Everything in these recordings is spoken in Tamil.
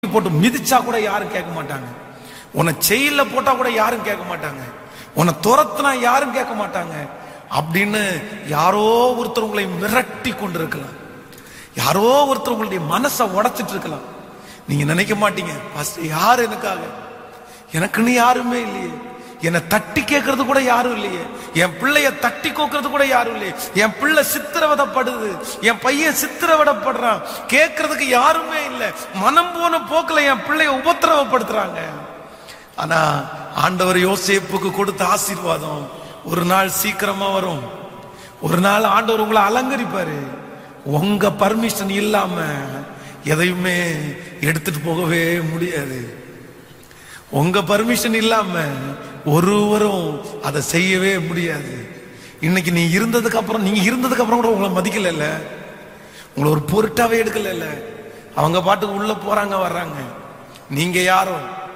போட்டு மிதிச்சா கூட யாரும் கேட்க மாட்டாங்க உன்னை செயல்ல போட்டா கூட யாரும் கேட்க மாட்டாங்க உன்னை துரத்துனா யாரும் கேட்க மாட்டாங்க அப்படின்னு யாரோ ஒருத்தர் உங்களை மிரட்டி கொண்டு இருக்கலாம் யாரோ ஒருத்தர் உங்களுடைய மனசை உடைச்சிட்டு இருக்கலாம் நீங்க நினைக்க மாட்டீங்க ஃபர்ஸ்ட் யார் எனக்காக எனக்குன்னு யாருமே இல்லையே என்னை தட்டி கேட்கறது கூட யாரும் இல்லையே என் பிள்ளைய தட்டி கோக்கிறது கூட யாரும் இல்லையே என் பிள்ளை சித்திரவதைப்படுது என் பையன் சித்திரவதைப்படுறான் கேட்கறதுக்கு யாருமே இல்லை மனம் போன போக்குல என் பிள்ளைய உபத்திரவப்படுத்துறாங்க ஆனா ஆண்டவர் யோசேப்புக்கு கொடுத்த ஆசீர்வாதம் ஒரு நாள் சீக்கிரமா வரும் ஒரு நாள் ஆண்டவர் உங்களை அலங்கரிப்பாரு உங்க பர்மிஷன் இல்லாம எதையுமே எடுத்துட்டு போகவே முடியாது உங்க பர்மிஷன் இல்லாம ஒருவரும் அதை செய்யவே முடியாது இன்னைக்கு நீ இருந்ததுக்கு அப்புறம் நீங்க இருந்ததுக்கு அப்புறம் கூட உங்களை மதிக்கல உங்களை ஒரு பொருட்டாவே எடுக்கல அவங்க பாட்டுக்கு உள்ள போறாங்க வர்றாங்க நீங்க யாரோ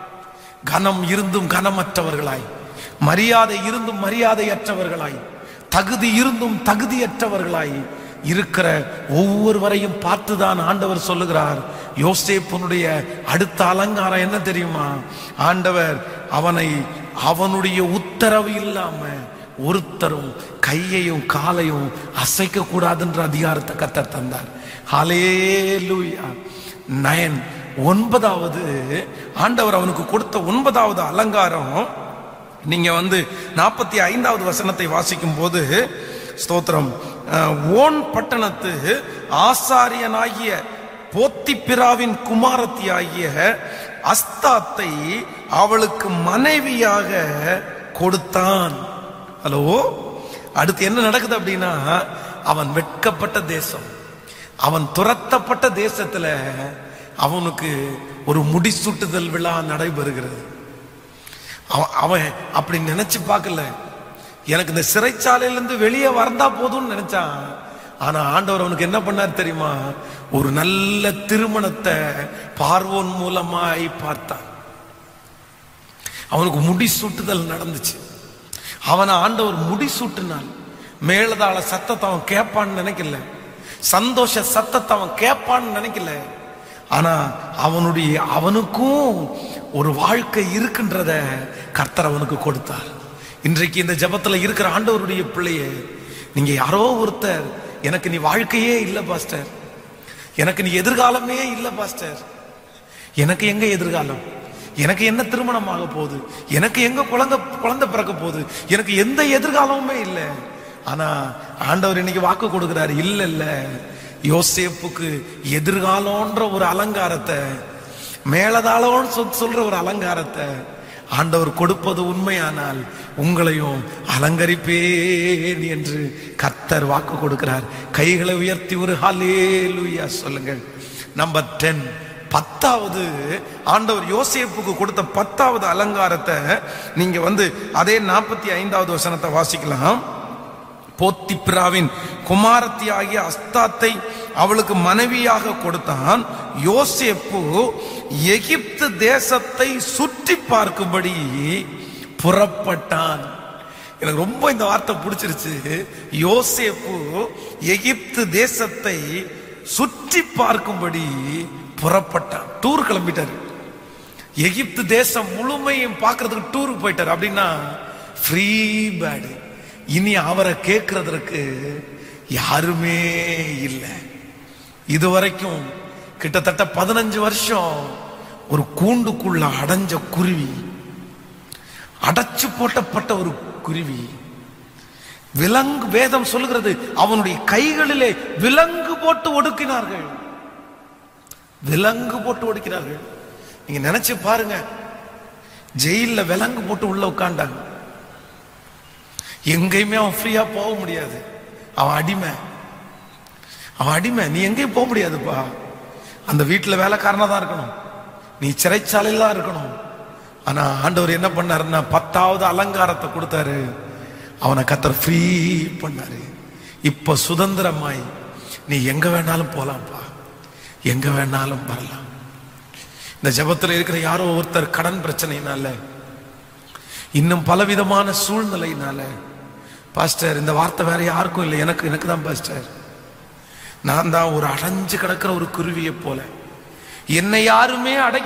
கனம் இருந்தும் கனமற்றவர்களாய் மரியாதை இருந்தும் மரியாதையற்றவர்களாய் தகுதி இருந்தும் தகுதியற்றவர்களாய் இருக்கிற ஒவ்வொருவரையும் பார்த்துதான் ஆண்டவர் சொல்லுகிறார் யோசேப்பனுடைய அடுத்த அலங்காரம் என்ன தெரியுமா ஆண்டவர் அவனை அவனுடைய உத்தரவு இல்லாம ஒருத்தரும் கையையும் காலையும் அசைக்க கூடாதுன்ற அதிகாரத்தை கத்தர் தந்தார் ஹalleluya நயன் ஒன்பதாவது ஆண்டவர் அவனுக்கு கொடுத்த ஒன்பதாவது அலங்காரம் நீங்க வந்து நாற்பத்தி ஐந்தாவது வசனத்தை வாசிக்கும் போது ஸ்தோத்திரம் அஹ், ஓன் பட்டணத்து ஆசாரியனாகிய போத்திப்பிராவின் குமாரத்தி ஆகிய அஸ்தாத்தை அவளுக்கு மனைவியாக கொடுத்தான் ஹலோ அடுத்து என்ன நடக்குது அப்படின்னா அவன் வெட்கப்பட்ட தேசம் அவன் துரத்தப்பட்ட தேசத்துல அவனுக்கு ஒரு முடிசூட்டுதல் விழா நடைபெறுகிறது அவன் அவன் அப்படி நினைச்சு பார்க்கல எனக்கு இந்த சிறைச்சாலையிலிருந்து வெளியே வந்தா போதும்னு நினைச்சான் ஆனா ஆண்டவர் அவனுக்கு என்ன பண்ணார் தெரியுமா ஒரு நல்ல திருமணத்தை பார்வோன் மூலமாய் பார்த்தான் அவனுக்கு முடிசூட்டுதல் நடந்துச்சு அவனை ஆண்டவர் முடிசூட்டினான் மேலதாள சத்தத்தை அவன் கேட்பான்னு நினைக்கல சந்தோஷ சத்தத்தை அவன் கேட்பான்னு நினைக்கல ஆனா அவனுடைய அவனுக்கும் ஒரு வாழ்க்கை இருக்குன்றத கர்த்தர் அவனுக்கு கொடுத்தார் இன்றைக்கு இந்த ஜெபத்துல இருக்கிற ஆண்டவருடைய பிள்ளையே நீங்க யாரோ ஒருத்தர் எனக்கு நீ வாழ்க்கையே இல்லை பாஸ்டர் எனக்கு நீ எதிர்காலமே இல்லை பாஸ்டர் எனக்கு எங்க எதிர்காலம் எனக்கு என்ன திருமணம் ஆக போகுது எனக்கு எங்க குழந்தை குழந்தை பிறக்க போகுது எனக்கு எந்த எதிர்காலமுமே இல்லை ஆனா ஆண்டவர் இன்னைக்கு வாக்கு கொடுக்கிறாரு இல்ல இல்ல யோசேப்புக்கு எதிர்காலம்ன்ற ஒரு அலங்காரத்தை மேலதாளம்னு சொல் சொல்ற ஒரு அலங்காரத்தை ஆண்டவர் கொடுப்பது உண்மையானால் உங்களையும் அலங்கரிப்பேன் என்று கர்த்தர் வாக்கு கொடுக்கிறார் கைகளை உயர்த்தி ஒரு ஹalleluya சொல்லுங்கள் நம்பர் டென் பத்தாவது ஆண்டவர் யோசேப்புக்கு கொடுத்த பத்தாவது அலங்காரத்தை நீங்க வந்து அதே நாற்பத்தி ஐந்தாவது வசனத்தை வாசிக்கலாம் போத்திப்பிராவின் குமாரத்தி ஆகிய அஸ்தாத்தை அவளுக்கு மனைவியாக கொடுத்தான் யோசேப்பு எகிப்து தேசத்தை சுற்றி பார்க்கும்படி புறப்பட்டான் எனக்கு ரொம்ப இந்த வார்த்தை பிடிச்சிருச்சு யோசேப்பு எகிப்து தேசத்தை சுற்றி பார்க்கும்படி புறப்பட்டான் டூர் கிளம்பிட்டாரு எகிப்து தேசம் முழுமையும் பார்க்கிறதுக்கு டூருக்கு போயிட்டார் அப்படின்னா ஃப்ரீ பேடு இனி அவரை கேட்கறதற்கு யாருமே இல்லை இதுவரைக்கும் கிட்டத்தட்ட பதினஞ்சு வருஷம் ஒரு கூண்டுக்குள்ள அடைஞ்ச குருவி அடைச்சு போட்டப்பட்ட ஒரு குருவி விலங்கு வேதம் சொல்லுகிறது அவனுடைய கைகளிலே விலங்கு போட்டு ஒடுக்கினார்கள் விலங்கு போட்டு ஒடுக்கினார்கள் நீங்க நினைச்சு பாருங்க ஜெயில்ல விலங்கு போட்டு உள்ள உட்காண்டாங்க எங்கேயுமே அவன் ஃப்ரீயா போக முடியாது அவன் அடிமை அவன் அடிமை நீ எங்கேயும் போக முடியாதுப்பா அந்த வீட்டுல வேலைக்காரனா தான் இருக்கணும் நீ சிறைச்சாலையில தான் இருக்கணும் ஆனா ஆண்டவர் என்ன பண்ணாருன்னா பத்தாவது அலங்காரத்தை கொடுத்தாரு அவனை கத்தர் ஃப்ரீ பண்ணாரு இப்ப சுதந்திரமாய் நீ எங்க வேணாலும் போலாம்ப்பா எங்க வேணாலும் வரலாம் இந்த ஜெபத்துல இருக்கிற யாரோ ஒருத்தர் கடன் பிரச்சனையினால இன்னும் பலவிதமான சூழ்நிலையினால பாஸ்டர் இந்த வார்த்தை வேற யாருக்கும் இல்லை எனக்கு எனக்கு தான் பாஸ்டர் நான் தான் ஒரு அடைஞ்சு கிடக்கிற ஒரு குருவியை போல என்னை யாருமே அடை